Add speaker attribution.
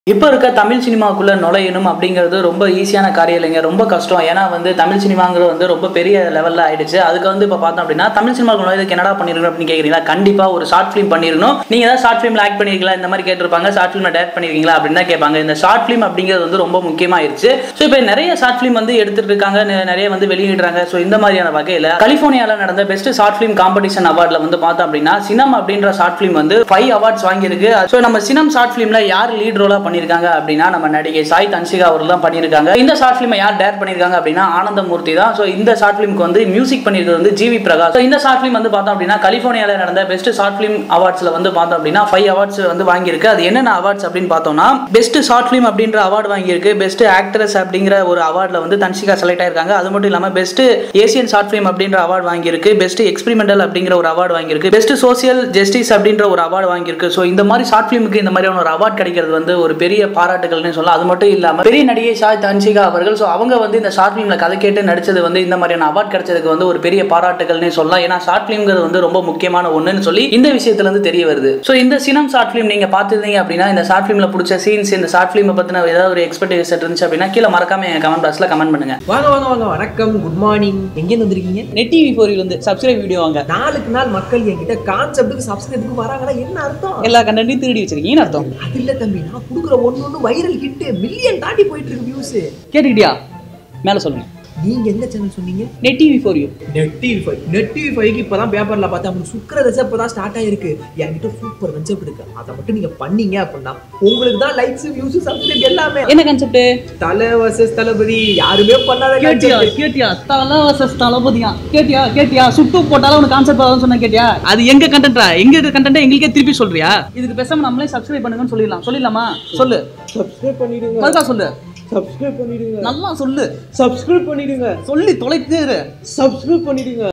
Speaker 1: இப்போ இருக்க தமிழ் சினிமாக்குள்ள நுழையணும் அப்படிங்கிறது ரொம்ப ஈஸியான காரியம் இல்லைங்க ரொம்ப கஷ்டம் ஏன்னா வந்து தமிழ் சினிமாங்கிறது வந்து ரொம்ப பெரிய லெவலில் ஆயிடுச்சு அதுக்கு வந்து இப்போ பார்த்தோம் அப்படின்னா தமிழ் சினிமாவுக்கு நுழையதுக்கு என்னடா பண்ணிருக்கணும் அப்படின்னு கேட்குறீங்களா கண்டிப்பாக ஒரு ஷார்ட் ஃபிலிம் பண்ணிருக்கணும் நீங்கள் ஏதாவது ஷார்ட் ஃபிலிமில் ஆக்ட் பண்ணிருக்கீங்களா இந்த மாதிரி கேட்டிருப்பாங்க ஷார்ட் ஃபிலிமில் டேரக்ட் பண்ணிருக்கீங்களா அப்படின்னு தான் கேட்பாங்க இந்த ஷார்ட் ஃபிலிம் அப்படிங்கிறது வந்து ரொம்ப முக்கியமாயிருச்சு ஸோ இப்போ நிறைய ஷார்ட் ஃபிலிம் வந்து எடுத்துட்டு இருக்காங்க நெ- நிறைய வந்து வெளியிடுறாங்க ஸோ இந்த மாதிரியான வகையில் கலிஃபோர்னியாவில் நடந்த பெஸ்ட் ஷார்ட் ஃபிலிம் காம்படிஷன் அவார்டில் வந்து பார்த்தோம் அப்படின்னா சினம் அப்படின்ற ஷார்ட் ஃபிலிம் வந்து ஃபைவ் அவார்ட்ஸ் வாங்கியிருக்கு ஸோ நம்ம சினம் ஷார்ட் ஃபிலிமில் யார் லீட் ரோலாக பண்ணியிருக்காங்க அப்படின்னா நம்ம நடிகை சாய் தன்சிகா அவர்கள் தான் பண்ணியிருக்காங்க இந்த ஷார்ட் ஃபிலிமை யார் டேரக்ட் பண்ணியிருக்காங்க அப்படின்னா ஆனந்தமூர்த்தி தான் ஸோ இந்த ஷார்ட் ஃபிலிம்க்கு வந்து மியூசிக் பண்ணியிருக்கிறது வந்து ஜிவி பிரகாஷ் ஸோ இந்த ஷார்ட் ஃபிலிம் வந்து பார்த்தோம் அப்படின்னா கலிஃபோர்னியாவில் நடந்த பெஸ்ட் ஷார்ட் ஃபிலிம் அவார்ட்ஸில் வந்து பார்த்தோம் அப்படின்னா ஃபைவ் அவார்ட்ஸ் வந்து வாங்கியிருக்கு அது என்னென்ன அவார்ட்ஸ் அப்படின்னு பார்த்தோம்னா பெஸ்ட் ஷார்ட் ஃபிலிம் அப்படின்ற அவார்டு வாங்கியிருக்கு பெஸ்ட் ஆக்ட்ரஸ் அப்படிங்கிற ஒரு அவார்டில் வந்து தன்சிகா செலக்ட் ஆயிருக்காங்க அது மட்டும் இல்லாமல் பெஸ்ட் ஏசியன் ஷார்ட் ஃபிலிம் அப்படின்ற அவார்டு வாங்கியிருக்கு பெஸ்ட் எக்ஸ்பெரிமெண்டல் அப்படிங்கிற ஒரு அவார்டு வாங்கியிருக்கு பெஸ்ட் சோசியல் ஜஸ்டிஸ் அப்படின்ற ஒரு அவார்டு வாங்கியிருக்கு ஸோ இந்த மாதிரி ஷார்ட் ஃபிலிமுக்கு இந்த மாதிரியான ஒரு அவார்ட் கிடைக்கிறது வந்து ஒரு பெரிய பாராட்டுகள்னு சொல்லலாம் அது மட்டும் இல்லாமல் பெரிய நடிகை ஷாய் தன்சிகா அவர்கள் ஸோ அவங்க வந்து இந்த ஷார்ட் ஃபிலிமில் கதை கேட்டு நடிச்சது வந்து இந்த மாதிரியான அவார்ட் கிடைச்சதுக்கு வந்து ஒரு பெரிய பாராட்டுகள்னே சொல்லலாம் ஏன்னா ஷார்ட் ஃபிலிம்ங்கிறது வந்து ரொம்ப முக்கியமான ஒன்றுன்னு சொல்லி இந்த விஷயத்துல இருந்து தெரிய வருது ஸோ இந்த சினம் ஷார்ட் ஃபிலிம் நீங்க பார்த்துருந்தீங்க அப்படின்னா இந்த ஷார்ட் ஃபிலிம்ல பிடிச்ச சீன்ஸ் இந்த ஷார்ட் ஃபிலிமை பத்தின ஏதாவது ஒரு எக்ஸ்பெக்டேஷன் இருந்துச்சு அப்படின்னா கீழே மறக்காம எங்க கமெண்ட் பாக்ஸ்ல கமெண்ட் பண்ணுங்க
Speaker 2: வாங்க வாங்க வாங்க வணக்கம் குட் மார்னிங் எங்கேருந்து வந்திருக்கீங்க
Speaker 1: நெட் டிவி ஃபோர் வந்து சப்ஸ்கிரைப் வீடியோ வாங்க
Speaker 2: நாளுக்கு நாள் மக்கள் என்கிட்ட கான்செப்ட்டுக்கு சப்ஸ்கிரைபுக்கு வராங்கன்னா என்ன அர்த்தம்
Speaker 1: எல்லா கண்டென்ட்டையும் திருடி வச்சிருக்கீங்கன்னு அர்த்தம்
Speaker 2: அது இல்ல தம்பி நான் கொடுக்குற ஒண்ணு ஒண்ணு வைரல் ஹிட் மில்லியன் தாண்டி போயிட்டு இருக்கு வியூஸ்
Speaker 1: கேட்டுக்கிட்டியா மேலே சொல்லுங்க
Speaker 2: நீங்க எந்த சேனல் சொன்னீங்க
Speaker 1: Net TV four U
Speaker 2: Net TV five Net TV ஃபைவ்க்கு இப்பதான் பேப்பர்ல பார்த்தா உங்களுக்கு சுக்கர தசை இப்பதான் ஸ்டார்ட் ஆயிருக்கு என்கிட்ட சூப்பர் கன்செப்ட் இருக்கு அதை மட்டும் நீங்க பண்ணீங்க அப்படின்னா உங்களுக்கு தான் லைக்ஸ் வியூஸ் சப்ஸ்கிரைப் எல்லாமே
Speaker 1: என்ன கான்செப்ட்
Speaker 2: தலை வர்சஸ் தளபதி யாருமே பண்ணாத
Speaker 1: கேட்டியா
Speaker 2: concept.
Speaker 1: கேட்டியா தலை வர்சஸ் தளபதியா கேட்டியா கேட்டியா சுட்டு போட்டாலும் உனக்கு கான்செப்ட் வரும் சொன்னா கேட்டியா அது எங்க கண்டென்ட்டா எங்க இருக்க கண்டென்ட் எங்களுக்கே திருப்பி சொல்றியா இதுக்கு பேசாம நம்மளே சப்ஸ்கிரைப் பண்ணுங்கன்னு சொல்லிடலாம் சொல்லிடலாமா சொல்லு
Speaker 2: சப்ஸ்கிரைப் பண்ணிடுங்க
Speaker 1: மறுக்கா சொல்லு
Speaker 2: சப்ஸ்கிரைப் பண்ணிடுங்க
Speaker 1: நல்லா சொல்லு
Speaker 2: சப்ஸ்கிரைப் பண்ணிடுங்க
Speaker 1: சொல்லி தொலைத்தே இரு
Speaker 2: சப்ஸ்கிரைப் பண்ணிடுங்க